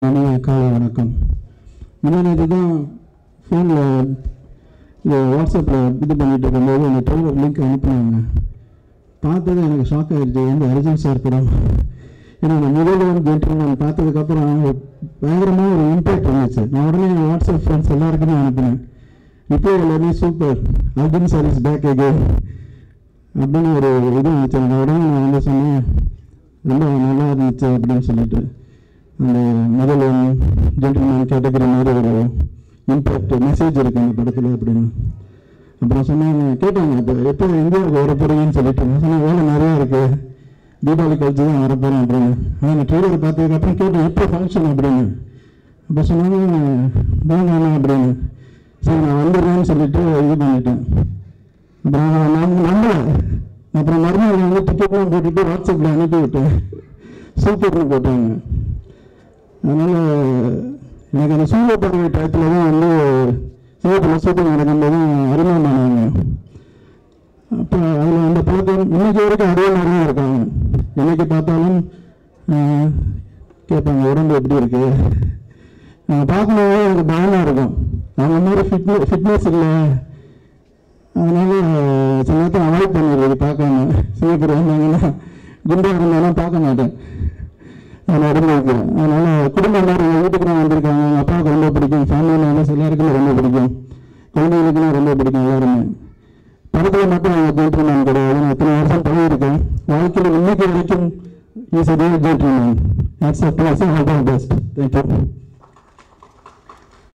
இனிய காலை வணக்கம் முன்னாடி தான் ஃபோனில் இது வாட்ஸ்அப்பில் இது பண்ணிட்டு இருக்கும்போது அந்த ட்ரெய்லர் லிங்க் அனுப்புனாங்க பார்த்தது எனக்கு ஷாக் ஆகிடுச்சு எந்த அர்ஜுன் சார் படம் ஏன்னா நான் முதல்வர் ஜென்டில்மேன் பார்த்ததுக்கப்புறம் பயங்கரமாக ஒரு இம்பேக்ட் இருந்துச்சு நான் உடனே என் வாட்ஸ்அப் ஃப்ரெண்ட்ஸ் எல்லாருக்குமே அனுப்பினேன் இப்போ எல்லாருமே super Arjun sir is back again அப்படின்னு ஒரு இது இருந்துச்சு அந்த உடனே நான் வந்து சொன்னேன் ரொம்ப நல்லா இருந்துச்சு அப்படின்னு சொல்லிட்டு அந்த முதல் ஜென்டில்மேன் கேட்டகிரி மாதிரி ஒரு இம்பேக்ட் மெசேஜ் இருக்கு அந்த படத்தில் அப்படின்னு அப்புறம் சொன்னாங்க கேட்டாங்க இப்போ எப்போ இந்தியாவுக்கு வர போறீங்கன்னு சொல்லிட்டு நான் சொன்னேன் வேலை நிறையா இருக்கு தீபாவளி கழிச்சு தான் வர போகிறேன் அப்படின்னு ஆனால் அந்த ட்ரெய்லர் பார்த்ததுக்கப்புறம் கேட்டேன் எப்போ ஃபங்க்ஷன் அப்படின்னு அப்போ சொன்னாங்க வாங்க அப்படின்னு சரி நான் வந்துடுறேன்னு சொல்லிட்டு இது பண்ணிட்டேன் அப்புறம் நான் நம்பல அப்புறம் மறுநாள் வந்து டிக்கெட்லாம் போட்டுட்டு வாட்ஸ்அப்பில் அனுப்பி விட்டேன் சூப்பர்னு போட்டாங்க அதனால் எனக்கு அந்த சூரிய பறவை டயத்தில் தான் வந்து சிவத்தில் சூப்பர் நடக்கும்போது அறிமுகமானாங்க அப்போ அதில் அந்த பழக்கம் இன்னைக்கு வரைக்கும் அதே மாதிரி தான் இருக்காங்க என்னைக்கு பார்த்தாலும் ஆஹ், கேட்பாங்க உடம்பு எப்படி இருக்கு ஆஹ், பார்க்கும்போது எனக்கு பயமாக இருக்கும் அவங்க மாதிரி ஃபிட்னஸ் ஃபிட்னஸ் இல்லை அதனால சில நேரத்தில் அவாய்ட் பண்ணிடுறது பார்க்காம சிங்கப்பூர் வந்தாங்கன்னா குண்டா இருந்தாலும் பார்க்க மாட்டேன் அதில் உடம்புக்கு அதனால குடும்பம் மாதிரி எங்கள் வீட்டுக்கு நான் வந்திருக்காங்க எங்கள் அப்பாவுக்கு ரொம்ப பிடிக்கும் ஃபேமிலியில் வந்து எல்லாருக்குமே ரொம்ப பிடிக்கும் குழந்தைகளுக்குலாம் ரொம்ப பிடிக்கும் எல்லாருமே படத்தில் மட்டும் அவங்க ஜென்டில்மேன் கிடையாது நான் இத்தனை வருஷம் பழகிருக்கேன் வாழ்க்கையில் இன்னைக்கு வரைக்கும் is a real gentleman. That's a person of the best. Thank you.